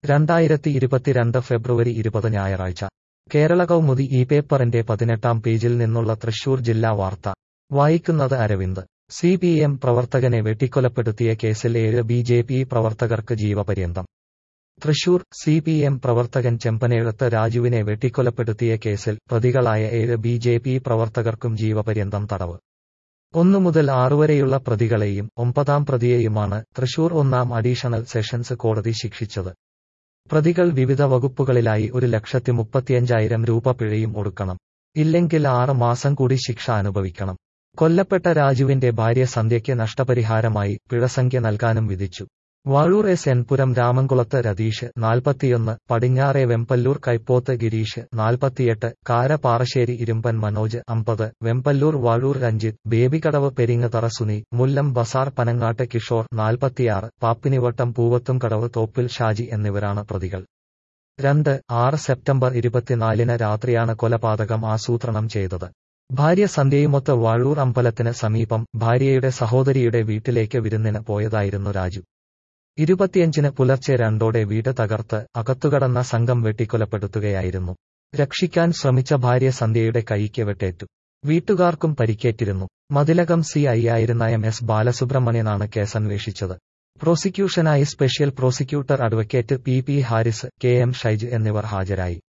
രണ്ടായിരത്തി ഇരുപത്തിരണ്ട് ഫെബ്രുവരി ഇരുപത് ഞായറാഴ്ച കേരള കൗമുദി ഈ പേപ്പറിന്റെ പതിനെട്ടാം പേജിൽ നിന്നുള്ള തൃശൂർ ജില്ലാ വാർത്ത വായിക്കുന്നത് അരവിന്ദ് സി പി എം പ്രവർത്തകനെ വെട്ടിക്കൊലപ്പെടുത്തിയ കേസിൽ ഏഴ് ബി ജെ പി പ്രവർത്തകർക്ക് ജീവപര്യന്തം തൃശൂർ സി പി എം പ്രവർത്തകൻ ചെമ്പനേഴത്ത് രാജുവിനെ വെട്ടിക്കൊലപ്പെടുത്തിയ കേസിൽ പ്രതികളായ ഏഴ് ബി ജെ പി പ്രവർത്തകർക്കും ജീവപര്യന്തം തടവ് ഒന്നു മുതൽ ആറുവരെയുള്ള പ്രതികളെയും ഒമ്പതാം പ്രതിയെയുമാണ് തൃശൂർ ഒന്നാം അഡീഷണൽ സെഷൻസ് കോടതി ശിക്ഷിച്ചത് പ്രതികൾ വിവിധ വകുപ്പുകളിലായി ഒരു ലക്ഷത്തി മുപ്പത്തിയഞ്ചായിരം രൂപ പിഴയും ഒടുക്കണം ഇല്ലെങ്കിൽ ആറ് മാസം കൂടി ശിക്ഷ അനുഭവിക്കണം കൊല്ലപ്പെട്ട രാജുവിന്റെ ഭാര്യ സന്ധ്യയ്ക്ക് നഷ്ടപരിഹാരമായി പിഴസംഖ്യ നൽകാനും വിധിച്ചു വാഴൂർ എസ് എൻപുരം രാമൻകുളത്ത് രതീഷ് നാൽപ്പത്തിയൊന്ന് പടിഞ്ഞാറെ വെമ്പല്ലൂർ കൈപ്പോത്ത് ഗിരീഷ് നാൽപ്പത്തിയെട്ട് കാര പാറശ്ശേരി ഇരുമ്പൻ മനോജ് അമ്പത് വെമ്പല്ലൂർ വാഴൂർ രഞ്ജിത്ത് ബേബികടവ് പെരിങ്ങതറ സുനി മുല്ലം ബസാർ പനങ്ങാട്ട് കിഷോർ നാൽപ്പത്തിയാറ് പാപ്പിനിവട്ടം പൂവത്തും കടവ് തോപ്പിൽ ഷാജി എന്നിവരാണ് പ്രതികൾ രണ്ട് ആറ് സെപ്റ്റംബർ ഇരുപത്തിനാലിന് രാത്രിയാണ് കൊലപാതകം ആസൂത്രണം ചെയ്തത് ഭാര്യ സന്ധ്യയുമൊത്ത് വാഴൂർ അമ്പലത്തിന് സമീപം ഭാര്യയുടെ സഹോദരിയുടെ വീട്ടിലേക്ക് വിരുന്നിന് പോയതായിരുന്നു രാജു ഇരുപത്തിയഞ്ചിന് പുലർച്ചെ രണ്ടോടെ വീട് തകർത്ത് അകത്തുകടന്ന സംഘം വെട്ടിക്കൊലപ്പെടുത്തുകയായിരുന്നു രക്ഷിക്കാൻ ശ്രമിച്ച ഭാര്യ സന്ധ്യയുടെ കൈക്ക് വെട്ടേറ്റു വീട്ടുകാർക്കും പരിക്കേറ്റിരുന്നു മതിലകം സി ഐ ആയിരുന്ന എം എസ് ബാലസുബ്രഹ്മണ്യനാണ് കേസന്വേഷിച്ചത് പ്രോസിക്യൂഷനായി special prosecutor advocate P P Haris K M Shaij എന്നിവർ ഹാജരായി